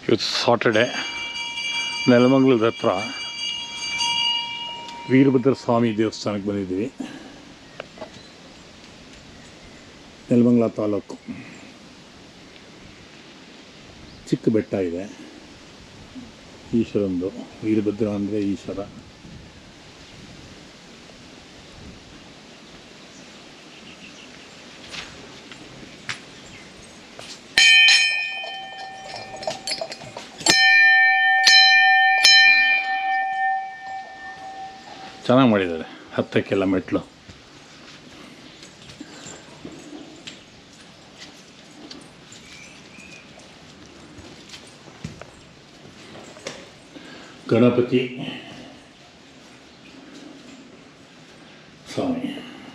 ಇವತ್ತು ಸಾಟರ್ಡೆ ನೆಲಮಂಗಲದ ಹತ್ರ ವೀರಭದ್ರ ಸ್ವಾಮಿ ದೇವಸ್ಥಾನಕ್ಕೆ ಬಂದಿದ್ದೀವಿ ನೆಲಮಂಗಲ ತಾಲೂಕು ಚಿಕ್ಕ ಬೆಟ್ಟ ಇದೆ ಈಶ್ವರಂದು ವೀರಭದ್ರ ಅಂದರೆ ಈಶ್ವರ ಚೆನ್ನಾಗಿ ಮಾಡಿದ್ದಾರೆ ಹತ್ತಕ್ಕೆಲ್ಲ ಮೆಟ್ಲು ಗಣಪತಿ ಸ್ವಾಮಿ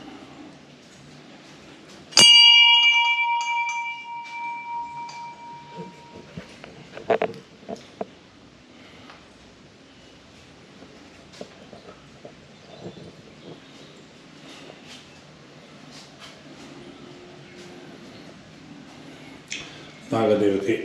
ನಾಗದೇವತೆ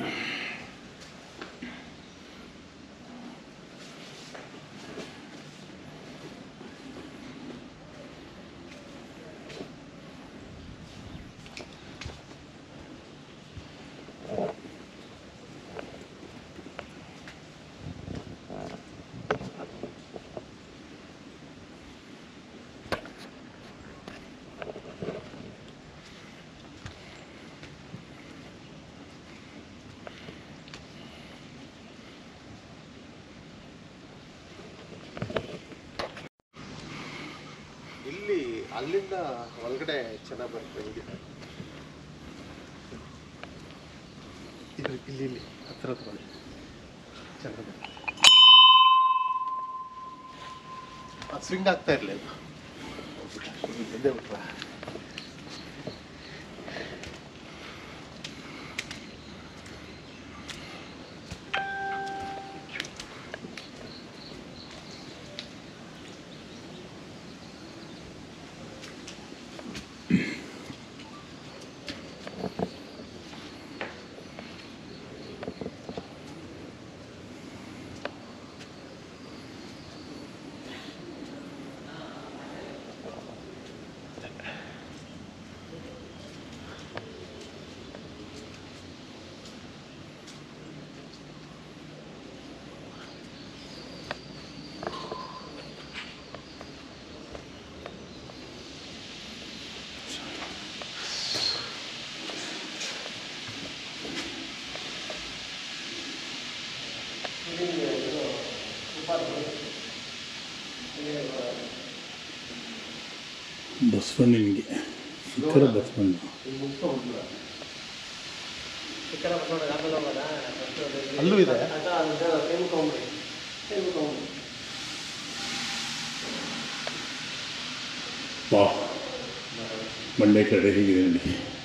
ಇಲ್ಲಿ ಅಲ್ಲಿಂದ ಒಳಗಡೆ ಚೆನ್ನಾಗಿ ಬರುತ್ತೆ ಇಲ್ಲಿ ಇದ್ರ ಇಲ್ಲಿ ಇಲ್ಲಿ ಹತ್ರ ಹತ್ರ ಚೆನ್ನಾಗಿ ಸ್ವಿಂಗ್ ಆಗ್ತಾ ಇರಲಿಲ್ಲ ಎದ್ದೆ ಬಿಟ್ರ ಬಸವಣ್ಣನಿಗೆ ಶಿಖರ ಬಸವಣ್ಣ ಅಲ್ಲೂ ಇದೆ ವಾ ಮಂಡ್ಯ ಕಡೆ ಹೇಗಿದೆ ನೋಡಿ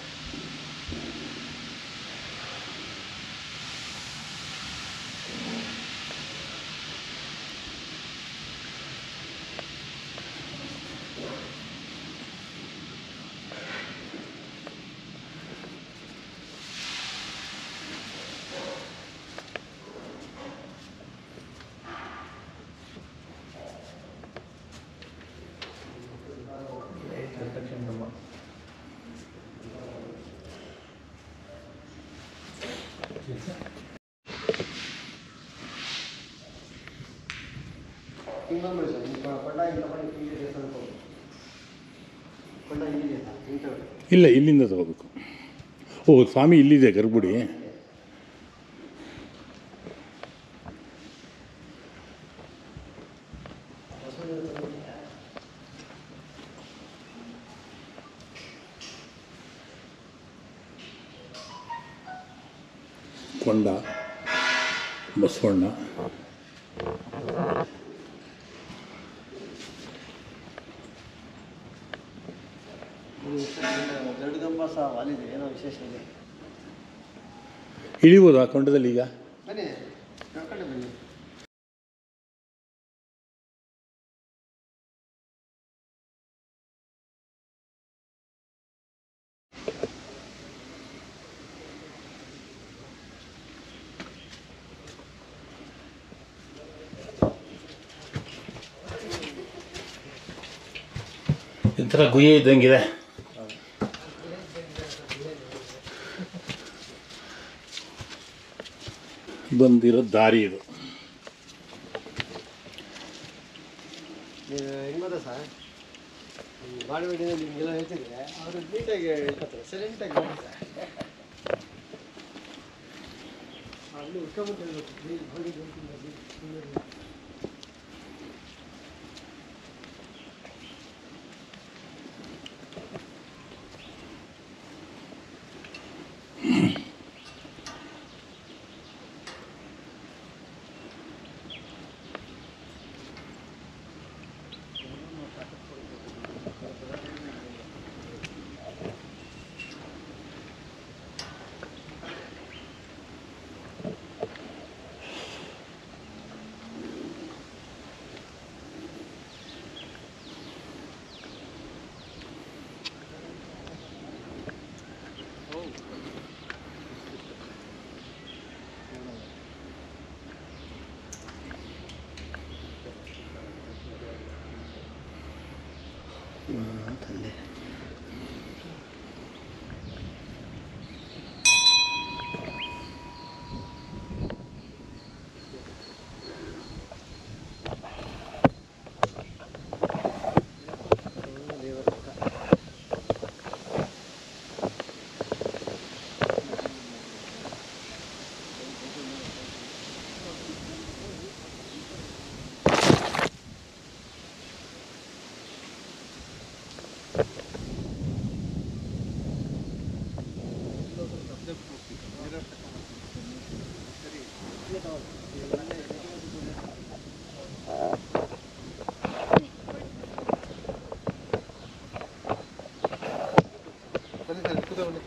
ಇಲ್ಲ ಇಲ್ಲಿಂದ ತಗೋಬೇಕು ಓ ಸ್ವಾಮಿ ಇಲ್ಲಿದೆ ಗರ್ಭುಡಿ ಕೊಂಡ ಬಸವಣ್ಣ ಗರುಡಗಂಬ ಸಹ ವಾಲಿದೆ ಏನೋ ವಿಶೇಷ ಇದೆ ಇಳಿಬೋದಾ ಕೊಂಡದಲ್ಲಿ ಈಗ ಬನ್ನಿ ಕರ್ಕೊಂಡು ಬನ್ನಿ ಒಂಥರ ಗುಹೆ ಇದ್ದಂಗಿದೆ ಬಂದಿರೋ ದಾರಿ ಇದು ಹೆಂಗ್ ಗೊತ್ತಾ ಸರ್ ಈ ಬಾಡಿವಾಡಿನಲ್ಲಿ ನಿಮಗೆಲ್ಲ ಹೇಳ್ತಿದ್ರೆ ಅವರು ನೀಟಾಗಿ ಹೇಳ್ಕೊತಾರೆ ಸೈಲೆಂಟಾಗಿ ಮಾಡ್ತಾರೆ ಅಲ್ಲಿ ಉಟ್ಕೊಂಡ್ಬಿಟ್ಟು ಹೇಳ್ಬೇಕು ನೀರು ಬಾಡಿ ಬಂತಿಲ್ಲ, ನೀರು ಸುಮ್ನಿರು. ಬನ್ನಿ ಸರ್ ಕೂತ್ಕೊ ಬನ್ನಿ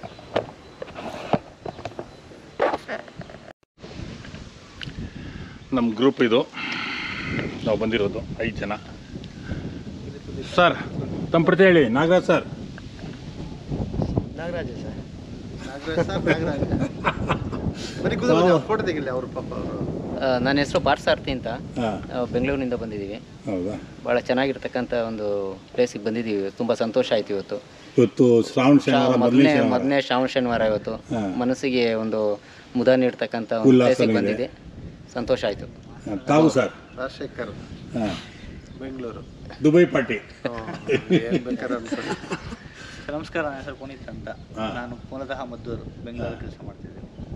ನಮ್ಮ ಗ್ರೂಪ್ ಇದು ನಾವು ಬಂದಿರೋದು ಐದು ಜನ ಸರ್ ತಮ್ಮ ಪ್ರತಿ ಹೇಳಿ Nagaraj sir Nagaraja sir Nagaraj sir Nagaraja ಬನ್ನಿ ಕೂತ್ಕೊ ಬನ್ನಿ ಫೋಟೋ ತೆಗಿಲ್ಲ ಅವ್ರ ಪಾಪ ಅವರು ಆ, ನನ್ನ ಹೆಸರು ಪಾರ್ಥಸಾರಥಿ ಅಂತ ಹಾಂ ಆ, ಬೆಂಗಳೂರಿನಿಂದ ಬಂದಿದ್ದೀವಿ ಹೌದಾ ಭಾಳ ಚೆನ್ನಾಗಿರ್ತಕ್ಕಂಥ ಒಂದು ಪ್ಲೇಸಿಗೆ ಬಂದಿದ್ದೀವಿ ತುಂಬ ಸಂತೋಷ ಆಯ್ತು ಇವತ್ತು ಇವತ್ತು ಶ್ರಾವಣ ಶನಿವಾರ ಮೊದಲನೇ ಮೊದಲನೇ ಶನಿವಾರ ಮೊದಲನೇ ಶ್ರಾವಣ ಶನಿವಾರ ಇವತ್ತು ಹಾ. ಮನಸ್ಸಿಗೆ ಒಂದು ಮುದ ನೀಡ್ತಕ್ಕಂಥ ಒಂದು ಉಲ್ಲಾಸ ಪ್ಲೇಸಿಗೆ ಇದೆ. ಬಂದಿದೆ ಸಂತೋಷ ಆಯಿತು ಹಾಂ, ತಾವು ಸರ್ ರಾಜಶೇಖರ್ ಹಾಂ ಬೆಂಗಳೂರು ದುಬೈ ಪಾರ್ಟಿ ಏನು ಬೇಕಾದ್ರೆ ಅನ್ಸೋದು ನಮಸ್ಕಾರ ನನ್ನ ಹೆಸರು ಪುನೀತ್ ಅಂತ ಹಾ. ನಾನು ಮೂಲತಃ ಮದ್ದೂರು ಬೆಂಗಳೂರು ಕೆಲಸ ಮಾಡ್ತಿದ್ದೀನಿ